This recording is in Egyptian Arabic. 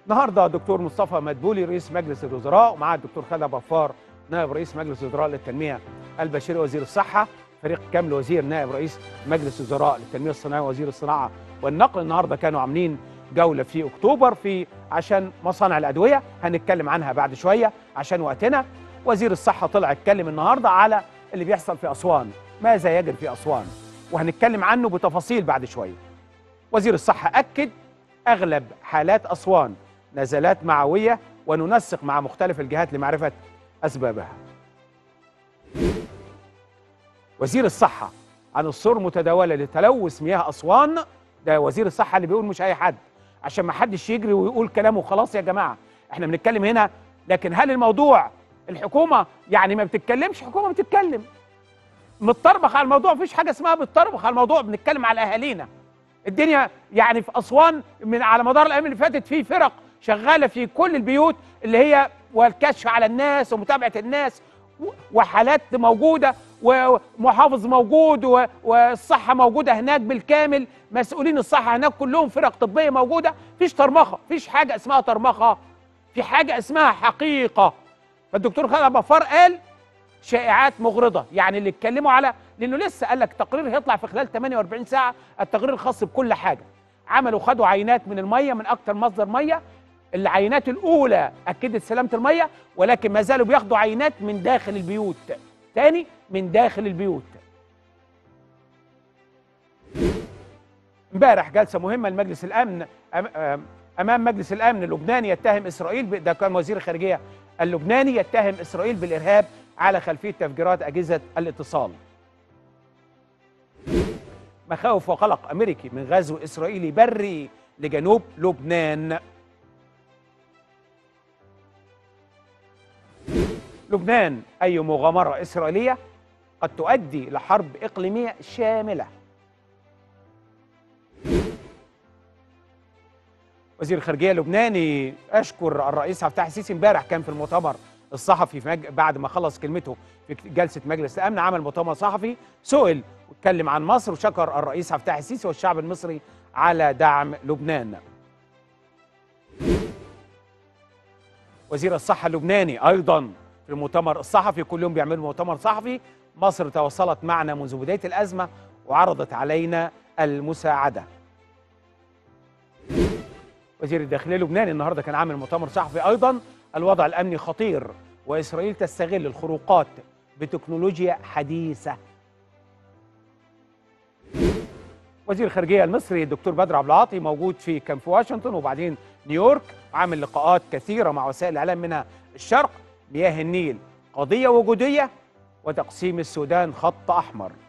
النهارده دكتور مصطفى مدبولي رئيس مجلس الوزراء ومعاه الدكتور خالد بفار نائب رئيس مجلس الوزراء للتنميه البشريه وزير الصحه فريق كامل وزير نائب رئيس مجلس الوزراء للتنميه الصناعيه وزير الصناعه والنقل النهارده كانوا عاملين جوله في اكتوبر في عشان مصانع الادويه هنتكلم عنها بعد شويه عشان وقتنا وزير الصحه طلع اتكلم النهارده على اللي بيحصل في اسوان ماذا يجري في اسوان وهنتكلم عنه بتفاصيل بعد شويه وزير الصحه اكد اغلب حالات اسوان نزلات معويه وننسق مع مختلف الجهات لمعرفه اسبابها وزير الصحه عن الصور متداوله لتلوث مياه اسوان ده وزير الصحه اللي بيقول مش اي حد عشان ما حدش يجري ويقول كلامه خلاص يا جماعه احنا بنتكلم هنا لكن هل الموضوع الحكومه يعني ما بتتكلمش حكومه بتتكلم متطربخ على الموضوع مفيش حاجه اسمها بتطربخ على الموضوع بنتكلم على اهالينا الدنيا يعني في اسوان من على مدار الايام اللي فاتت في فرق شغاله في كل البيوت اللي هي والكشف على الناس ومتابعه الناس و- وحالات موجوده ومحافظ موجود و- والصحه موجوده هناك بالكامل مسؤولين الصحه هناك كلهم فرق طبيه موجوده مفيش طرمخه مفيش حاجه اسمها طرمخه في حاجه اسمها حقيقه فالدكتور خالد بفار قال شائعات مغرضه يعني اللي اتكلموا على لانه لسه قال لك تقرير هيطلع في خلال 48 ساعه التقرير الخاص بكل حاجه عملوا خدوا عينات من الميه من اكتر مصدر ميه العينات الاولى اكدت سلامه الميه ولكن ما زالوا بياخدوا عينات من داخل البيوت تاني من داخل البيوت امبارح جلسه مهمه لمجلس الامن أم- أم- امام مجلس الامن اللبناني يتهم اسرائيل ب- ده كان وزير الخارجيه اللبناني يتهم اسرائيل بالارهاب على خلفيه تفجيرات اجهزه الاتصال. مخاوف وقلق امريكي من غزو اسرائيلي بري لجنوب لبنان. لبنان اي مغامره اسرائيليه قد تؤدي لحرب اقليميه شامله. وزير الخارجيه اللبناني اشكر الرئيس عبد الفتاح السيسي امبارح كان في المؤتمر الصحفي في مج... بعد ما خلص كلمته في جلسه مجلس الامن عمل مؤتمر صحفي سئل واتكلم عن مصر وشكر الرئيس عبد الفتاح السيسي والشعب المصري على دعم لبنان. وزير الصحه اللبناني ايضا في المؤتمر الصحفي كل يوم بيعملوا مؤتمر صحفي مصر تواصلت معنا منذ بدايه الازمه وعرضت علينا المساعده. وزير الداخليه اللبناني النهارده كان عامل مؤتمر صحفي ايضا الوضع الامني خطير واسرائيل تستغل الخروقات بتكنولوجيا حديثه. وزير الخارجيه المصري الدكتور بدر عبد العاطي موجود في كان في واشنطن وبعدين نيويورك وعامل لقاءات كثيره مع وسائل الاعلام منها الشرق مياه النيل قضيه وجوديه وتقسيم السودان خط احمر.